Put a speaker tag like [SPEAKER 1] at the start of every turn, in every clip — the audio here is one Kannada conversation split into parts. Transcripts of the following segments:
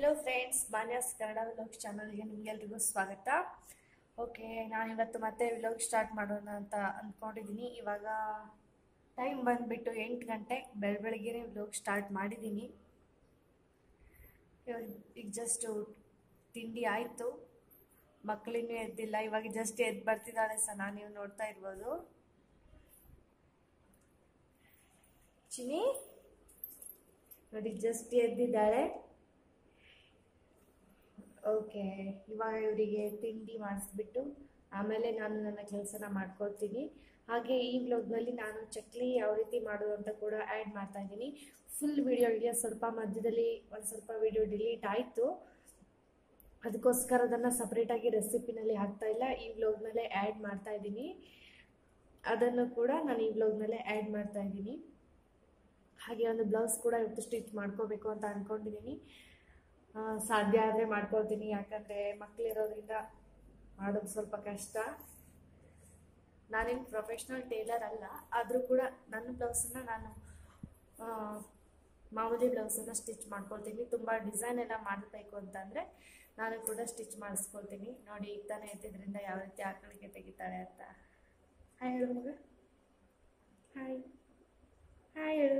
[SPEAKER 1] hello friends Manyas Kannada vlog ಚಾನಲ್ಗೆ ನಿಮಗೆಲ್ರಿಗೂ ಸ್ವಾಗತ ಓಕೆ ನಾನಿವತ್ತು ಮತ್ತೆ ವ್ಲಾಗ್ ಸ್ಟಾರ್ಟ್ ಮಾಡೋಣ ಅಂತ ಅಂದ್ಕೊಂಡಿದ್ದೀನಿ ಇವಾಗ ಟೈಮ್ ಬಂದುಬಿಟ್ಟು ಎಂಟು ಗಂಟೆ ಬೆಳ ಬೆಳಗ್ಗೆನೇ ವ್ಲಾಗ್ ಸ್ಟಾರ್ಟ್ ಮಾಡಿದ್ದೀನಿ ಇವಾಗ ಈಗ ಜಸ್ಟ್ ತಿಂಡಿ ಆಯಿತು ಮಕ್ಕಳಿನ್ನೂ ಎದ್ದಿಲ್ಲ ಇವಾಗ ಜಸ್ಟ್ ಎದ್ದು ಬರ್ತಿದ್ದಾಳೆ ಸಹ ನೀವು ನೋಡ್ತಾ ಇರ್ಬೋದು ಚಿನಿ ನೋಡಿ ಜಸ್ಟ್ ಎದ್ದಿದ್ದಾಳೆ ಓಕೆ ಇವಾಗ ಇವರಿಗೆ ತಿಂಡಿ ಮಾಡಿಸ್ಬಿಟ್ಟು ಆಮೇಲೆ ನಾನು ನನ್ನ ಕೆಲಸನ ಮಾಡ್ಕೊಳ್ತೀನಿ ಹಾಗೆ ಈ ವ್ಲಾಗ್ನಲ್ಲಿ ನಾನು ಚಕ್ಲಿ ಯಾವ ರೀತಿ ಮಾಡೋದು ಅಂತ ಕೂಡ ಆ್ಯಡ್ ಮಾಡ್ತಾ ಇದ್ದೀನಿ ಫುಲ್ ವಿಡಿಯೋ ಇದೆಯಾ ಸ್ವಲ್ಪ ಮಧ್ಯದಲ್ಲಿ ಒಂದು ಸ್ವಲ್ಪ ವಿಡಿಯೋ ಡಿಲೀಟ್ ಆಯಿತು ಅದಕ್ಕೋಸ್ಕರ ಅದನ್ನು ಸಪ್ರೇಟಾಗಿ ರೆಸಿಪಿನಲ್ಲಿ ಹಾಕ್ತಾ ಇಲ್ಲ ಈ ವ್ಲಾಗ್ನಲ್ಲೇ ಆ್ಯಡ್ ಮಾಡ್ತಾ ಇದ್ದೀನಿ ಅದನ್ನು ಕೂಡ ನಾನು ಈ ವ್ಲಾಗ್ನಲ್ಲೇ ಆ್ಯಡ್ ಮಾಡ್ತಾ ಇದ್ದೀನಿ ಹಾಗೆ ಒಂದು ಬ್ಲೌಸ್ ಕೂಡ ಇವತ್ತು ಸ್ಟಿಚ್ ಮಾಡ್ಕೋಬೇಕು ಅಂತ ಅಂದ್ಕೊಂಡಿದ್ದೀನಿ ಆ, ಸಾಧ್ಯ ಆದರೆ ಮಾಡ್ಕೊಳ್ತೀನಿ ಯಾಕಂದರೆ ಮಕ್ಕಳಿರೋದ್ರಿಂದ ಮಾಡೋದು ಸ್ವಲ್ಪ ಕಷ್ಟ ನಾನೇನು ಪ್ರೊಫೆಷ್ನಲ್ ಟೇಲರ್ ಅಲ್ಲ ಆದರೂ ಕೂಡ ನನ್ನ ಬ್ಲೌಸನ್ನು ನಾನು ಆ, ಮಾಮೂಲಿ ಬ್ಲೌಸನ್ನು ಸ್ಟಿಚ್ ಮಾಡ್ಕೊಳ್ತೀನಿ ತುಂಬ ಡಿಸೈನ್ ಎಲ್ಲ ಮಾಡಬೇಕು ಅಂತಂದರೆ ನಾನು ಕೂಡ ಸ್ಟಿಚ್ ಮಾಡಿಸ್ಕೊಳ್ತೀನಿ ನೋಡಿ ಈಗ ತಾನೇ ಎತ್ತಿದ್ರಿಂದ ಯಾವ ರೀತಿ ಆಕಳಿಗೆ ತೆಗಿತಾಳೆ ಅಂತ ಹಾಯ್ ಹೇಳು ಮಗ ಹಾಯ್ ಹಾಯ್ ಹೇಳು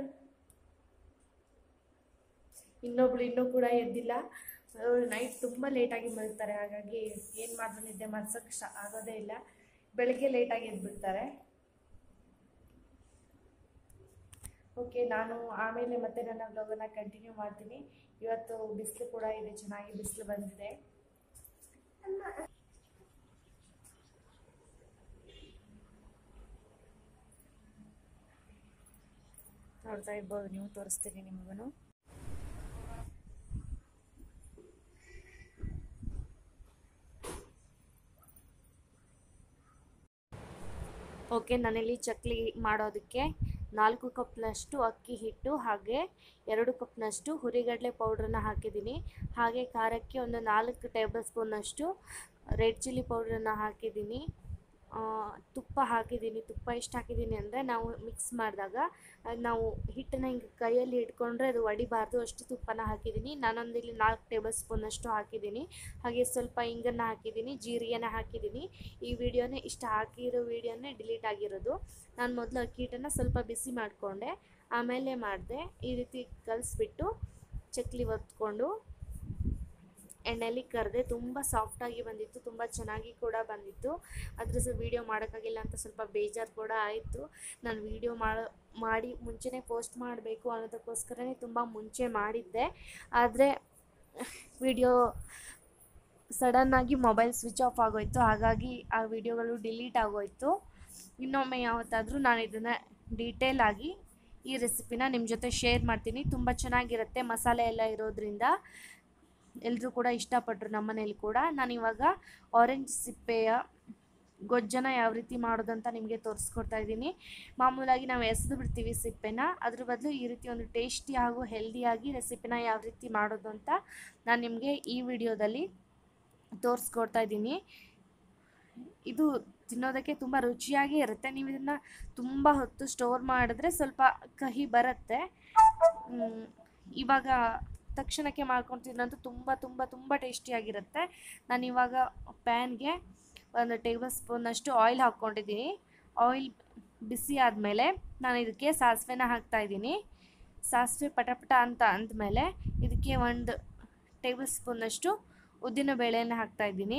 [SPEAKER 1] ಇನ್ನೊಬ್ಳು ಇನ್ನೂ ಕೂಡ ಎದ್ದಿಲ್ಲ ನೈಟ್ ತುಂಬ ಲೇಟಾಗಿ ಮಲಗ್ತಾರೆ ಹಾಗಾಗಿ ಏನು ಮಾಡಿದ್ರು ನಿದ್ದೆ ಮಾಡ್ಸೋಕ್ಕೆ ಶ ಆಗೋದೇ ಇಲ್ಲ ಬೆಳಗ್ಗೆ ಲೇಟಾಗಿ ಎದ್ಬಿಡ್ತಾರೆ ಓಕೆ ನಾನು ಆಮೇಲೆ ಮತ್ತೆ ನನ್ನ ಬ್ಲಾಗನ್ನು ಕಂಟಿನ್ಯೂ ಮಾಡ್ತೀನಿ ಇವತ್ತು ಬಿಸಿಲು ಕೂಡ ಇದೆ ಚೆನ್ನಾಗಿ ಬಿಸಿಲು ಬಂದಿದೆ ನೋಡ್ತಾ ಇರ್ಬೋದು ನೀವು ತೋರಿಸ್ತೀನಿ ನಿಮಗೂ ಓಕೆ ನಾನಿಲ್ಲಿ ಚಕ್ಲಿ ಮಾಡೋದಕ್ಕೆ ನಾಲ್ಕು ಕಪ್ನಷ್ಟು ಅಕ್ಕಿ ಹಿಟ್ಟು ಹಾಗೆ ಎರಡು ಕಪ್ನಷ್ಟು ಹುರಿಗಡಲೆ ಪೌಡ್ರನ್ನ ಹಾಕಿದ್ದೀನಿ ಹಾಗೆ ಖಾರಕ್ಕೆ ಒಂದು ನಾಲ್ಕು ಟೇಬಲ್ ಸ್ಪೂನಷ್ಟು ರೆಡ್ ಚಿಲ್ಲಿ ಪೌಡ್ರನ್ನ ಹಾಕಿದ್ದೀನಿ ಆ, ತುಪ್ಪ ಹಾಕಿದ್ದೀನಿ ತುಪ್ಪ ಎಷ್ಟು ಹಾಕಿದ್ದೀನಿ ಅಂದರೆ ನಾವು ಮಿಕ್ಸ್ ಮಾಡಿದಾಗ ಅದ್ ನಾವು ಹಿಟ್ಟನ್ನ ಹಿಂಗೆ ಕೈಯಲ್ಲಿ ಇಟ್ಕೊಂಡ್ರೆ ಅದು ಒಡಿಬಾರ್ದು ಅಷ್ಟು ತುಪ್ಪನ ಹಾಕಿದ್ದೀನಿ ನಾನೊಂದು ಇಲ್ಲಿ ನಾಲ್ಕು ಟೇಬಲ್ ಸ್ಪೂನಷ್ಟು ಹಾಕಿದ್ದೀನಿ ಹಾಗೆ ಸ್ವಲ್ಪ ಹಿಂಗನ್ನು ಹಾಕಿದ್ದೀನಿ ಜೀರಿಗೆನ ಹಾಕಿದ್ದೀನಿ ಈ ವಿಡಿಯೋನೇ ಇಷ್ಟ ಹಾಕಿರೋ ವಿಡಿಯೋನೇ ಡಿಲೀಟ್ ಆಗಿರೋದು ನಾನು ಮೊದಲು ಅಕ್ಕಿ ಹಿಟ್ಟನ್ನು ಸ್ವಲ್ಪ ಬಿಸಿ ಮಾಡಿಕೊಂಡೆ ಆಮೇಲೆ ಮಾಡಿದೆ ಈ ರೀತಿ ಕಲಿಸ್ಬಿಟ್ಟು ಚಕ್ಲಿ ಒತ್ಕೊಂಡು ಎಣ್ಣೆಲಿ ಕರೆದೆ ತುಂಬ ಸಾಫ್ಟಾಗಿ ಬಂದಿತ್ತು ತುಂಬ ಚೆನ್ನಾಗಿ ಕೂಡ ಬಂದಿತ್ತು ಅದ್ರ ಸಹ ವೀಡಿಯೋ ಮಾಡೋಕ್ಕಾಗಿಲ್ಲ ಅಂತ ಸ್ವಲ್ಪ ಬೇಜಾರು ಕೂಡ ಆಯಿತು ನಾನು ವೀಡಿಯೋ ಮಾಡೋ ಮಾಡಿ ಮುಂಚೆನೇ ಪೋಸ್ಟ್ ಮಾಡಬೇಕು ಅನ್ನೋದಕ್ಕೋಸ್ಕರನೇ ತುಂಬ ಮುಂಚೆ ಮಾಡಿದ್ದೆ ಆದರೆ ವಿಡಿಯೋ ಸಡನ್ನಾಗಿ ಮೊಬೈಲ್ ಸ್ವಿಚ್ ಆಫ್ ಆಗೋಯ್ತು ಹಾಗಾಗಿ ಆ ವಿಡಿಯೋಗಳು ಡಿಲೀಟ್ ಆಗೋಯ್ತು ಇನ್ನೊಮ್ಮೆ ಯಾವತ್ತಾದರೂ ನಾನು ಇದನ್ನು ಡೀಟೇಲ್ ಆಗಿ ಈ ರೆಸಿಪಿನ ನಿಮ್ಮ ಜೊತೆ ಶೇರ್ ಮಾಡ್ತೀನಿ ತುಂಬ ಚೆನ್ನಾಗಿರುತ್ತೆ ಮಸಾಲೆ ಎಲ್ಲ ಇರೋದ್ರಿಂದ ಎಲ್ಲರೂ ಕೂಡ ಇಷ್ಟಪಟ್ಟರು ನಮ್ಮ ಮನೇಲಿ ಕೂಡ ನಾನಿವಾಗ ಆರೆಂಜ್ ಸಿಪ್ಪೆಯ ಗೊಜ್ಜನ ಯಾವ ರೀತಿ ಮಾಡೋದಂತ ನಿಮಗೆ ತೋರಿಸ್ಕೊಡ್ತಾ ಇದ್ದೀನಿ ಮಾಮೂಲಾಗಿ ನಾವು ಎಸೆದು ಬಿಡ್ತೀವಿ ಸಿಪ್ಪೆನ ಅದ್ರ ಬದಲು ಈ ರೀತಿ ಒಂದು ಟೇಸ್ಟಿ ಹಾಗೂ ಹೆಲ್ದಿಯಾಗಿ ರೆಸಿಪಿನ ಯಾವ ರೀತಿ ಮಾಡೋದು ಅಂತ ನಾನು ನಿಮಗೆ ಈ ವಿಡಿಯೋದಲ್ಲಿ ತೋರಿಸ್ಕೊಡ್ತಾ ಇದ್ದೀನಿ ಇದು ತಿನ್ನೋದಕ್ಕೆ ತುಂಬ ರುಚಿಯಾಗಿ ಇರುತ್ತೆ ನೀವು ಇದನ್ನು ತುಂಬ ಹೊತ್ತು ಸ್ಟೋರ್ ಮಾಡಿದ್ರೆ ಸ್ವಲ್ಪ ಕಹಿ ಬರುತ್ತೆ ಮ್, ಇವಾಗ ತಕ್ಷಣಕ್ಕೆ ಮಾಡ್ಕೊಂಡು ತಿನ್ನೋದು ತುಂಬ ತುಂಬ ತುಂಬ ಟೇಸ್ಟಿಯಾಗಿರುತ್ತೆ ನಾನು ಇವಾಗ ಪ್ಯಾನ್ಗೆ ಒಂದು ಟೇಬಲ್ ಸ್ಪೂನಷ್ಟು ಆಯಿಲ್ ಹಾಕ್ಕೊಂಡಿದ್ದೀನಿ ಆಯಿಲ್ ಬಿಸಿ ಆದಮೇಲೆ ನಾನು ಇದಕ್ಕೆ ಸಾಸಿವೆನ ಹಾಕ್ತಾಯಿದ್ದೀನಿ ಸಾಸಿವೆ ಪಟಪಟ ಅಂತ ಅಂದಮೇಲೆ ಇದಕ್ಕೆ ಒಂದು ಟೇಬಲ್ ಸ್ಪೂನಷ್ಟು ಉದ್ದಿನ ಬೇಳೆಯನ್ನು ಹಾಕ್ತಾಯಿದ್ದೀನಿ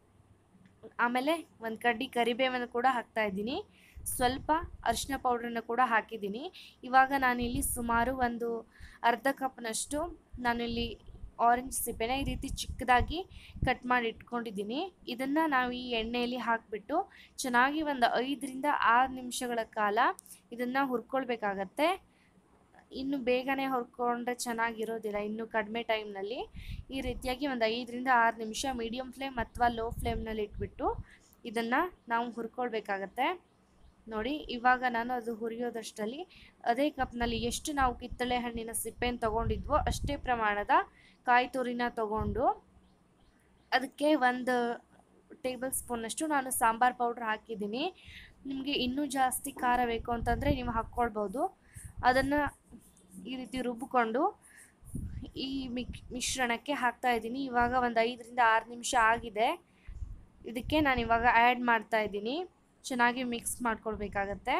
[SPEAKER 1] ಆಮೇಲೆ ಒಂದು ಕಡ್ಡಿ ಕರಿಬೇವನ್ನು ಕೂಡ ಹಾಕ್ತಾಯಿದ್ದೀನಿ ಸ್ವಲ್ಪ ಅರಿಶಿನ ಪೌಡ್ರನ್ನ ಕೂಡ ಹಾಕಿದ್ದೀನಿ ಇವಾಗ ನಾನಿಲ್ಲಿ ಸುಮಾರು ಒಂದು ಅರ್ಧ ಕಪ್ನಷ್ಟು ನಾನಿಲ್ಲಿ ಆರೆಂಜ್ ಸಿಪ್ಪೆನ ಈ ರೀತಿ ಚಿಕ್ಕದಾಗಿ ಕಟ್ ಮಾಡಿ ಇಟ್ಕೊಂಡಿದ್ದೀನಿ ಇದನ್ನು ನಾವು ಈ ಎಣ್ಣೆಯಲ್ಲಿ ಹಾಕಿಬಿಟ್ಟು ಚೆನ್ನಾಗಿ ಒಂದು ಐದರಿಂದ ಆರು ನಿಮಿಷಗಳ ಕಾಲ ಇದನ್ನು ಹುರ್ಕೊಳ್ಬೇಕಾಗತ್ತೆ ಇನ್ನು ಬೇಗನೆ ಹುರ್ಕೊಂಡ್ರೆ ಚೆನ್ನಾಗಿರೋದಿಲ್ಲ ಇನ್ನು ಕಡಿಮೆ ಟೈಮ್ನಲ್ಲಿ ಈ ರೀತಿಯಾಗಿ ಒಂದು ಐದರಿಂದ ಆರು ನಿಮಿಷ ಮೀಡಿಯಮ್ ಫ್ಲೇಮ್ ಅಥವಾ ಲೋ ಫ್ಲೇಮ್ನಲ್ಲಿ ಇಟ್ಬಿಟ್ಟು ಇದನ್ನು ನಾವು ಹುರ್ಕೊಳ್ಬೇಕಾಗತ್ತೆ ನೋಡಿ ಇವಾಗ ನಾನು ಅದು ಹುರಿಯೋದಷ್ಟರಲ್ಲಿ ಅದೇ ಕಪ್ನಲ್ಲಿ ಎಷ್ಟು ನಾವು ಕಿತ್ತಳೆ ಹಣ್ಣಿನ ಸಿಪ್ಪೆನ ತೊಗೊಂಡಿದ್ವೋ ಅಷ್ಟೇ ಪ್ರಮಾಣದ ಕಾಯಿ ತುರಿನ ತಗೊಂಡು ಅದಕ್ಕೆ ಒಂದು ಟೇಬಲ್ ಸ್ಪೂನಷ್ಟು ನಾನು ಸಾಂಬಾರು ಪೌಡ್ರ್ ಹಾಕಿದ್ದೀನಿ ನಿಮಗೆ ಇನ್ನೂ ಜಾಸ್ತಿ ಖಾರ ಬೇಕು ಅಂತಂದರೆ ನೀವು ಹಾಕ್ಕೊಳ್ಬೋದು ಅದನ್ನು ಈ ರೀತಿ ರುಬ್ಬಿಕೊಂಡು ಈ ಮಿಕ್ ಮಿಶ್ರಣಕ್ಕೆ ಹಾಕ್ತಾ ಇದ್ದೀನಿ ಇವಾಗ ಒಂದು ಐದರಿಂದ ಆರು ನಿಮಿಷ ಆಗಿದೆ ಇದಕ್ಕೆ ನಾನು ಇವಾಗ ಆ್ಯಡ್ ಮಾಡ್ತಾ ಇದ್ದೀನಿ ಚೆನ್ನಾಗಿ ಮಿಕ್ಸ್ ಮಾಡ್ಕೊಳ್ಬೇಕಾಗತ್ತೆ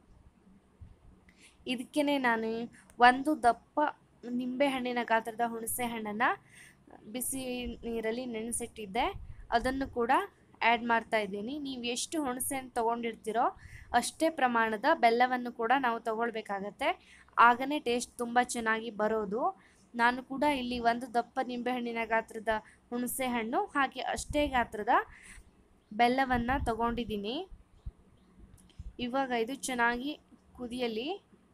[SPEAKER 1] ಇದಕ್ಕೇ ನಾನು ಒಂದು ದಪ್ಪ ನಿಂಬೆಹಣ್ಣಿನ ಗಾತ್ರದ ಹುಣಸೆ ಹಣ್ಣನ್ನು ಬಿಸಿ ನೀರಲ್ಲಿ ನೆನೆಸಿಟ್ಟಿದ್ದೆ ಅದನ್ನು ಕೂಡ ಆ್ಯಡ್ ಮಾಡ್ತಾ ಇದ್ದೀನಿ ನೀವು ಎಷ್ಟು ಹುಣಸೆಹಣ್ಣು ತೊಗೊಂಡಿರ್ತೀರೋ ಅಷ್ಟೇ ಪ್ರಮಾಣದ ಬೆಲ್ಲವನ್ನು ಕೂಡ ನಾವು ತಗೊಳ್ಬೇಕಾಗತ್ತೆ ಆಗನೇ ಟೇಸ್ಟ್ ತುಂಬ ಚೆನ್ನಾಗಿ ಬರೋದು ನಾನು ಕೂಡ ಇಲ್ಲಿ ಒಂದು ದಪ್ಪ ನಿಂಬೆಹಣ್ಣಿನ ಗಾತ್ರದ ಹುಣಸೆ ಹಣ್ಣು ಹಾಗೆ ಅಷ್ಟೇ ಗಾತ್ರದ ಬೆಲ್ಲವನ್ನು ತಗೊಂಡಿದ್ದೀನಿ ಇವಾಗ ಇದು ಚೆನ್ನಾಗಿ ಕುದಿಯಲಿ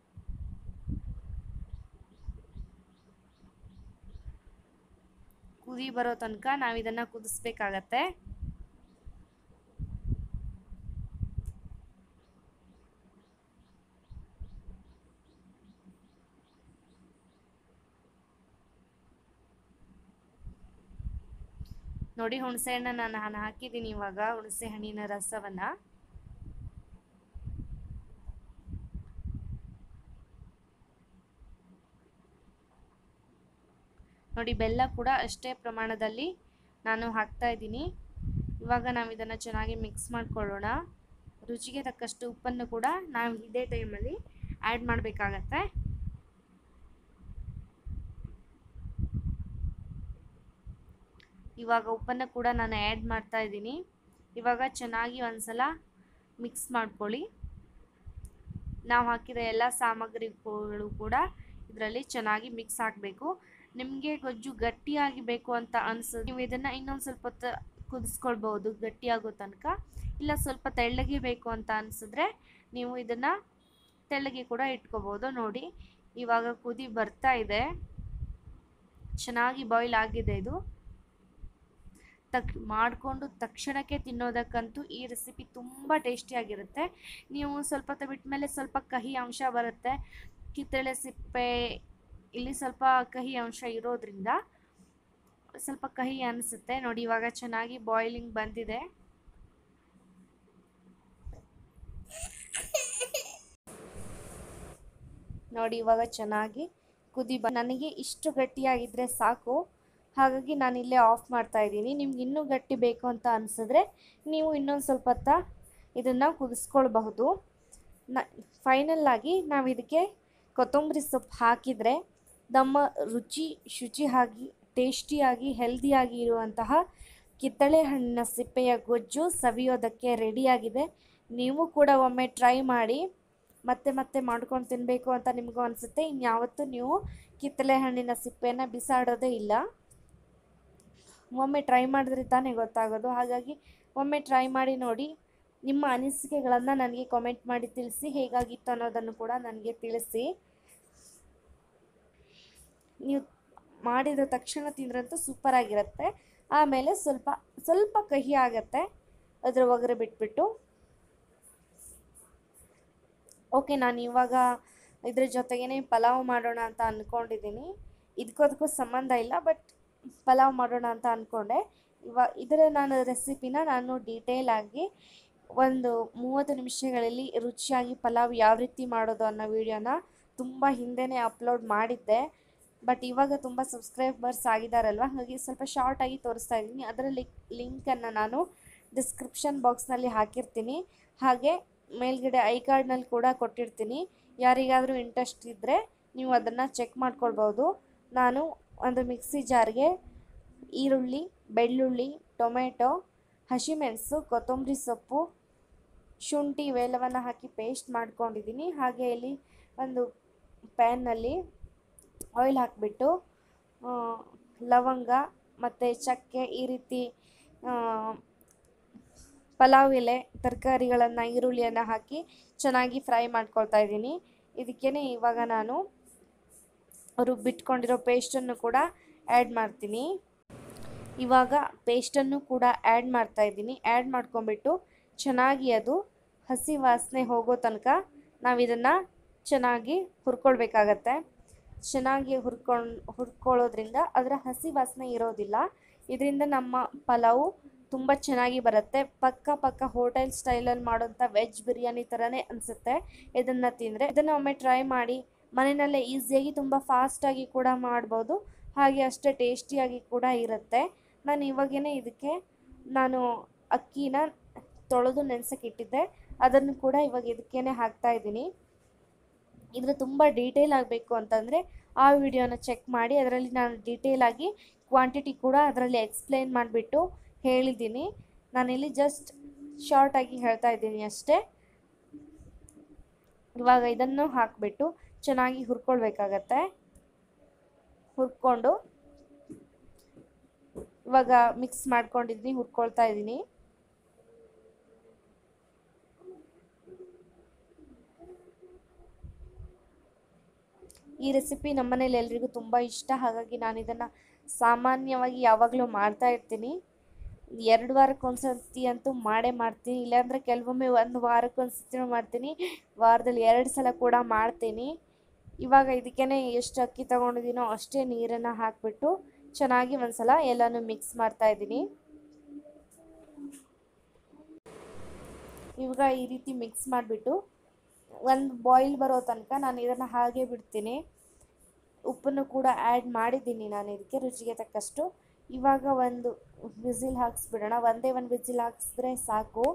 [SPEAKER 1] ಕುದಿ ಬರೋ ತನಕ ನಾವು ಇದನ್ನು ಕುದಿಸ್ಬೇಕಾಗತ್ತೆ ನೋಡಿ ಹುಣಸೆ ಹಣ್ಣನ್ನು ನಾನು ಹಾಕಿದ್ದೀನಿ ಇವಾಗ ಹುಣಸೆ ಹಣ್ಣಿನ ರಸವನ್ನು ನೋಡಿ ಬೆಲ್ಲ ಕೂಡ ಅಷ್ಟೇ ಪ್ರಮಾಣದಲ್ಲಿ ನಾನು ಹಾಕ್ತಾ ಇದ್ದೀನಿ ಇವಾಗ ನಾವು ಇದನ್ನು ಚೆನ್ನಾಗಿ ಮಿಕ್ಸ್ ಮಾಡ್ಕೊಳ್ಳೋಣ ರುಚಿಗೆ ತಕ್ಕಷ್ಟು ಉಪ್ಪನ್ನು ಕೂಡ ನಾವು ಇದೇ ಟೈಮಲ್ಲಿ ಆ್ಯಡ್ ಮಾಡಬೇಕಾಗತ್ತೆ ಇವಾಗ ಉಪ್ಪನ್ನು ಕೂಡ ನಾನು ಆ್ಯಡ್ ಮಾಡ್ತಾ ಇದ್ದೀನಿ ಇವಾಗ ಚೆನ್ನಾಗಿ ಒಂದ್ಸಲ ಮಿಕ್ಸ್ ಮಾಡ್ಕೊಳ್ಳಿ ನಾವು ಹಾಕಿದ ಎಲ್ಲ ಸಾಮಗ್ರಿಗಳು ಕೂಡ ಇದರಲ್ಲಿ ಚೆನ್ನಾಗಿ ಮಿಕ್ಸ್ ಆಗಬೇಕು ನಿಮಗೆ ಗೊಜ್ಜು ಗಟ್ಟಿಯಾಗಿ ಬೇಕು ಅಂತ ಅನಿಸೋದು ನೀವು ಇದನ್ನು ಇನ್ನೊಂದು ಸ್ವಲ್ಪ ಹೊತ್ತು ಕುದಿಸ್ಕೊಳ್ಬೋದು ಗಟ್ಟಿಯಾಗೋ ತನಕ ಇಲ್ಲ ಸ್ವಲ್ಪ ತೆಳ್ಳಗೆ ಬೇಕು ಅಂತ ಅನಿಸಿದ್ರೆ ನೀವು ಇದನ್ನು ತೆಳ್ಳಗೆ ಕೂಡ ಇಟ್ಕೋಬೋದು ನೋಡಿ ಇವಾಗ ಕುದಿ ಬರ್ತಾ ಇದೆ ಚೆನ್ನಾಗಿ ಬಾಯ್ಲ್ ಆಗಿದೆ ಇದು ತಕ್ ಮಾಡಿಕೊಂಡು ತಕ್ಷಣಕ್ಕೆ ತಿನ್ನೋದಕ್ಕಂತೂ ಈ ರೆಸಿಪಿ ತುಂಬ ಟೇಸ್ಟಿಯಾಗಿರುತ್ತೆ ನೀವು ಸ್ವಲ್ಪ ಹೊತ್ತು ಬಿಟ್ಟ ಮೇಲೆ ಸ್ವಲ್ಪ ಕಹಿ ಅಂಶ ಬರುತ್ತೆ ಕಿತ್ತಳೆ ಸಿಪ್ಪೆ ಇಲ್ಲಿ ಸ್ವಲ್ಪ ಕಹಿ ಅಂಶ ಇರೋದ್ರಿಂದ ಸ್ವಲ್ಪ ಕಹಿ ಅನಿಸುತ್ತೆ ನೋಡಿ ಇವಾಗ ಚೆನ್ನಾಗಿ ಬಾಯ್ಲಿಂಗ್ ಬಂದಿದೆ ನೋಡಿ ಇವಾಗ ಚೆನ್ನಾಗಿ ಕುದಿ ಬ ನನಗೆ ಇಷ್ಟು ಗಟ್ಟಿಯಾಗಿದ್ದರೆ ಸಾಕು ಹಾಗಾಗಿ ನಾನು ಇಲ್ಲೇ ಆಫ್ ಮಾಡ್ತಾ ಇದ್ದೀನಿ ನಿಮ್ಗೆ ಇನ್ನೂ ಗಟ್ಟಿ ಬೇಕು ಅಂತ ಅನಿಸಿದ್ರೆ ನೀವು ಇನ್ನೊಂದು ಸ್ವಲ್ಪ ಹೊತ್ತ ಇದನ್ನು ಕುದಿಸ್ಕೊಳ್ಬಹುದು ನ ಫೈನಲ್ಲಾಗಿ ನಾವು ಇದಕ್ಕೆ ಕೊತ್ತಂಬರಿ ಸೊಪ್ಪು ಹಾಕಿದರೆ ನಮ್ಮ ರುಚಿ ಶುಚಿಯಾಗಿ ಟೇಸ್ಟಿಯಾಗಿ ಹೆಲ್ದಿಯಾಗಿ ಇರುವಂತಹ ಕಿತ್ತಳೆ ಹಣ್ಣಿನ ಸಿಪ್ಪೆಯ ಗೊಜ್ಜು ಸವಿಯೋದಕ್ಕೆ ರೆಡಿಯಾಗಿದೆ ನೀವು ಕೂಡ ಒಮ್ಮೆ ಟ್ರೈ ಮಾಡಿ ಮತ್ತೆ ಮತ್ತೆ ಮಾಡ್ಕೊಂಡು ತಿನ್ನಬೇಕು ಅಂತ ನಿಮಗೂ ಅನಿಸುತ್ತೆ ಇನ್ಯಾವತ್ತೂ ನೀವು ಕಿತ್ತಳೆ ಹಣ್ಣಿನ ಸಿಪ್ಪೆನ ಬಿಸಾಡೋದೇ ಇಲ್ಲ ಒಮ್ಮೆ ಟ್ರೈ ಮಾಡಿದ್ರೆ ತಾನೇ ಗೊತ್ತಾಗೋದು ಹಾಗಾಗಿ ಒಮ್ಮೆ ಟ್ರೈ ಮಾಡಿ ನೋಡಿ ನಿಮ್ಮ ಅನಿಸಿಕೆಗಳನ್ನು ನನಗೆ ಕಾಮೆಂಟ್ ಮಾಡಿ ತಿಳಿಸಿ ಹೇಗಾಗಿತ್ತು ಅನ್ನೋದನ್ನು ಕೂಡ ನನಗೆ ತಿಳಿಸಿ ನೀವು ಮಾಡಿದ ತಕ್ಷಣ ತಿಂದ್ರಂತೂ ಸೂಪರಾಗಿರುತ್ತೆ ಆಮೇಲೆ ಸ್ವಲ್ಪ ಸ್ವಲ್ಪ ಕಹಿ ಆಗುತ್ತೆ ಅದ್ರ ಒಗರೆ ಬಿಟ್ಬಿಟ್ಟು ಓಕೆ ನಾನು ಇವಾಗ ಇದ್ರ ಜೊತೆಗೇ ಪಲಾವ್ ಮಾಡೋಣ ಅಂತ ಅಂದ್ಕೊಂಡಿದ್ದೀನಿ ಇದಕ್ಕದಕ್ಕೂ ಸಂಬಂಧ ಇಲ್ಲ ಬಟ್ ಪಲಾವ್ ಮಾಡೋಣ ಅಂತ ಅಂದ್ಕೊಂಡೆ ಇವಾಗ ಇದರ ನಾನು ರೆಸಿಪಿನ ನಾನು ಡೀಟೇಲ್ ಆಗಿ ಒಂದು ಮೂವತ್ತು ನಿಮಿಷಗಳಲ್ಲಿ ರುಚಿಯಾಗಿ ಪಲಾವ್ ಯಾವ ರೀತಿ ಮಾಡೋದು ಅನ್ನೋ ವಿಡಿಯೋನ ತುಂಬ ಹಿಂದೆನೇ ಅಪ್ಲೋಡ್ ಮಾಡಿದ್ದೆ ಬಟ್ ಇವಾಗ ತುಂಬ ಸಬ್ಸ್ಕ್ರೈಬರ್ಸ್ ಆಗಿದ್ದಾರಲ್ವ ಹಾಗಾಗಿ ಸ್ವಲ್ಪ ಶಾರ್ಟಾಗಿ ತೋರಿಸ್ತಾ ಇದ್ದೀನಿ ಅದರ ಲಿಕ್ ಲಿಂಕನ್ನು ನಾನು ಡಿಸ್ಕ್ರಿಪ್ಷನ್ ಬಾಕ್ಸ್ನಲ್ಲಿ ಹಾಕಿರ್ತೀನಿ ಹಾಗೆ ಮೇಲ್ಗಡೆ ಐ ಕಾರ್ಡ್ನಲ್ಲಿ ಕೂಡ ಕೊಟ್ಟಿರ್ತೀನಿ ಯಾರಿಗಾದರೂ ಇಂಟ್ರೆಸ್ಟ್ ಇದ್ದರೆ ನೀವು ಅದನ್ನು ಚೆಕ್ ಮಾಡ್ಕೊಳ್ಬೋದು ನಾನು ಒಂದು ಮಿಕ್ಸಿ ಜಾರ್ಗೆ ಈರುಳ್ಳಿ ಬೆಳ್ಳುಳ್ಳಿ ಟೊಮೆಟೊ ಹಸಿಮೆಣಸು ಕೊತ್ತಂಬರಿ ಸೊಪ್ಪು ಶುಂಠಿ ಇವೆಲ್ಲವನ್ನು ಹಾಕಿ ಪೇಸ್ಟ್ ಮಾಡ್ಕೊಂಡಿದ್ದೀನಿ ಹಾಗೆ ಇಲ್ಲಿ ಒಂದು ಪ್ಯಾನ್ನಲ್ಲಿ ಆಯಿಲ್ ಹಾಕಿಬಿಟ್ಟು ಲವಂಗ ಮತ್ತು ಚಕ್ಕೆ ಈ ರೀತಿ ಪಲಾವ್ ಎಲೆ ತರಕಾರಿಗಳನ್ನು ಈರುಳ್ಳಿಯನ್ನು ಹಾಕಿ ಚೆನ್ನಾಗಿ ಫ್ರೈ ಮಾಡ್ಕೊಳ್ತಾ ಇದ್ದೀನಿ ಇದಕ್ಕೇ ಇವಾಗ ನಾನು ರುಬ್ಬಿಟ್ಕೊಂಡಿರೋ ಪೇಸ್ಟನ್ನು ಕೂಡ ಆ್ಯಡ್ ಮಾಡ್ತೀನಿ ಇವಾಗ ಪೇಸ್ಟನ್ನು ಕೂಡ ಆ್ಯಡ್ ಮಾಡ್ತಾ ಇದ್ದೀನಿ ಆ್ಯಡ್ ಮಾಡ್ಕೊಂಬಿಟ್ಟು ಚೆನ್ನಾಗಿ ಅದು ಹಸಿ ವಾಸನೆ ಹೋಗೋ ತನಕ ನಾವು ಇದನ್ನು ಚೆನ್ನಾಗಿ ಹುರ್ಕೊಳ್ಬೇಕಾಗತ್ತೆ ಚೆನ್ನಾಗಿ ಹುರ್ಕೊಂಡು ಹುರ್ಕೊಳ್ಳೋದ್ರಿಂದ ಅದರ ಹಸಿ ವಾಸನೆ ಇರೋದಿಲ್ಲ ಇದರಿಂದ ನಮ್ಮ ಪಲಾವು ತುಂಬ ಚೆನ್ನಾಗಿ ಬರುತ್ತೆ ಪಕ್ಕ ಪಕ್ಕ ಹೋಟೆಲ್ ಸ್ಟೈಲಲ್ಲಿ ಮಾಡೋಂಥ ವೆಜ್ ಬಿರಿಯಾನಿ ಥರನೇ ಅನಿಸುತ್ತೆ ಇದನ್ನು ತಿಂದರೆ ಇದನ್ನು ಒಮ್ಮೆ ಟ್ರೈ ಮಾಡಿ ಮನೆಯಲ್ಲೇ ಈಸಿಯಾಗಿ ತುಂಬ ಫಾಸ್ಟಾಗಿ ಕೂಡ ಮಾಡ್ಬೋದು ಹಾಗೆ ಅಷ್ಟೇ ಟೇಸ್ಟಿಯಾಗಿ ಕೂಡ ಇರುತ್ತೆ ನಾನು ಇವಾಗೇ ಇದಕ್ಕೆ ನಾನು ಅಕ್ಕಿನ ತೊಳೆದು ನೆನೆಸಕ್ಕೆ ಇಟ್ಟಿದ್ದೆ ಅದನ್ನು ಕೂಡ ಇವಾಗ ಇದಕ್ಕೇ ಹಾಕ್ತಾ ಇದ್ದೀನಿ ಇದ್ರ ತುಂಬ ಡೀಟೇಲ್ ಆಗಬೇಕು ಅಂತಂದರೆ ಆ ವಿಡಿಯೋನ ಚೆಕ್ ಮಾಡಿ ಅದರಲ್ಲಿ ನಾನು ಡೀಟೇಲಾಗಿ ಕ್ವಾಂಟಿಟಿ ಕೂಡ ಅದರಲ್ಲಿ ಎಕ್ಸ್ಪ್ಲೇನ್ ಮಾಡಿಬಿಟ್ಟು ಹೇಳಿದ್ದೀನಿ ನಾನಿಲ್ಲಿ ಜಸ್ಟ್ ಶಾರ್ಟಾಗಿ ಹೇಳ್ತಾ ಇದ್ದೀನಿ ಅಷ್ಟೇ ಇವಾಗ ಇದನ್ನು ಹಾಕಿಬಿಟ್ಟು ಚೆನ್ನಾಗಿ ಹುರ್ಕೊಳ್ಬೇಕಾಗತ್ತೆ ಹುರ್ಕೊಂಡು ಇವಾಗ ಮಿಕ್ಸ್ ಮಾಡ್ಕೊಂಡಿದ್ದೀನಿ ಹುರ್ಕೊಳ್ತಾ ಇದ್ದೀನಿ ಈ ರೆಸಿಪಿ ನಮ್ಮನೇಲಿ ಎಲ್ರಿಗೂ ತುಂಬ ಇಷ್ಟ ಹಾಗಾಗಿ ನಾನು ಇದನ್ನು ಸಾಮಾನ್ಯವಾಗಿ ಯಾವಾಗಲೂ ಮಾಡ್ತಾ ಇರ್ತೀನಿ ಎರಡು ವಾರಕ್ಕೊಂದ್ಸತಿ ಅಂತೂ ಮಾಡೇ ಮಾಡ್ತೀನಿ ಇಲ್ಲಾಂದರೆ ಕೆಲವೊಮ್ಮೆ ಒಂದು ವಾರಕ್ಕೊಂದ್ಸತಿನೂ ಮಾಡ್ತೀನಿ ವಾರದಲ್ಲಿ ಎರಡು ಸಲ ಕೂಡ ಮಾಡ್ತೀನಿ ಇವಾಗ ಇದಕ್ಕೇ ಎಷ್ಟು ಅಕ್ಕಿ ತೊಗೊಂಡಿದ್ದೀನೋ ಅಷ್ಟೇ ನೀರನ್ನು ಹಾಕಿಬಿಟ್ಟು ಚೆನ್ನಾಗಿ ಒಂದ್ಸಲ ಎಲ್ಲನೂ ಮಿಕ್ಸ್ ಮಾಡ್ತಾ ಇದ್ದೀನಿ ಇವಾಗ ಈ ರೀತಿ ಮಿಕ್ಸ್ ಮಾಡಿಬಿಟ್ಟು ಒಂದು ಬಾಯ್ಲ್ ಬರೋ ತನಕ ನಾನು ಇದನ್ನು ಹಾಗೆ ಬಿಡ್ತೀನಿ ಉಪ್ಪನ್ನು ಕೂಡ ಆ್ಯಡ್ ಮಾಡಿದ್ದೀನಿ ನಾನು ಇದಕ್ಕೆ ರುಚಿಗೆ ತಕ್ಕಷ್ಟು ಇವಾಗ ಒಂದು ವಿಸಿಲ್ ಹಾಕ್ಸ್ಬಿಡೋಣ ಒಂದೇ ಒಂದು ವಿಸಿಲ್ ಹಾಕ್ಸಿದ್ರೆ ಸಾಕು